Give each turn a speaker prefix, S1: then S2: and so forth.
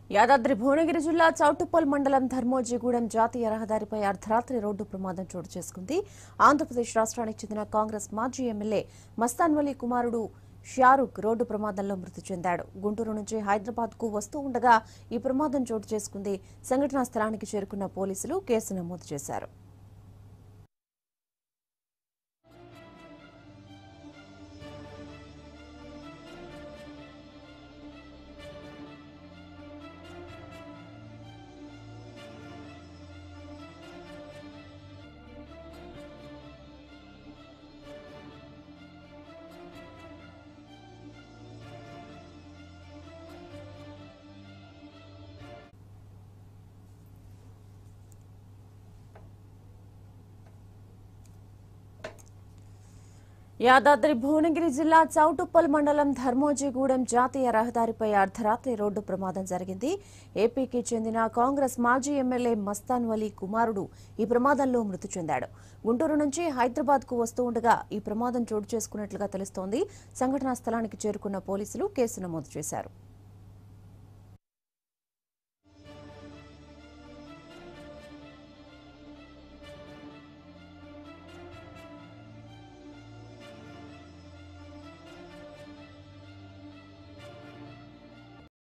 S1: యాదాద్రి భువనగిరి జిల్లా చౌటుప్పల్ మండలం ధర్మోజిగూడెం జాతీయ రహదారిపై అర్ధరాత్రి రోడ్డు ప్రమాదం చోటు చేసుకుంది ఆంధ్రప్రదేశ్ రాష్ట్రానికి చెందిన కాంగ్రెస్ మాజీ ఎమ్మెల్యే మస్తాన్వలి కుమారుడు షారుఖ్ రోడ్డు ప్రమాదంలో మృతి చెందాడు గుంటూరు నుంచి హైదరాబాద్ కు వస్తూ ఉండగా ఈ ప్రమాదం చోటు చేసుకుంది సంఘటనా స్థలానికి చేరుకున్న పోలీసులు కేసు నమోదు చేశారు యాదాద్రి భువనగిరి జిల్లా చౌటుప్పల్ మండలం ధర్మోజిగూడెం జాతీయ రహదారిపై అర్ధరాత్రి రోడ్డు ప్రమాదం జరిగింది ఏపీకి చెందిన కాంగ్రెస్ మాజీ ఎమ్మెల్యే మస్తాన్ వలీ కుమారుడు ఈ ప్రమాదంలో మృతి చెందాడు గుంటూరు నుంచి హైదరాబాద్ కు వస్తూ ఉండగా ఈ ప్రమాదం చోటు చేసుకున్నట్లుగా తెలుస్తోంది సంఘటనా స్థలానికి చేరుకున్న పోలీసులు కేసు నమోదు చేశారు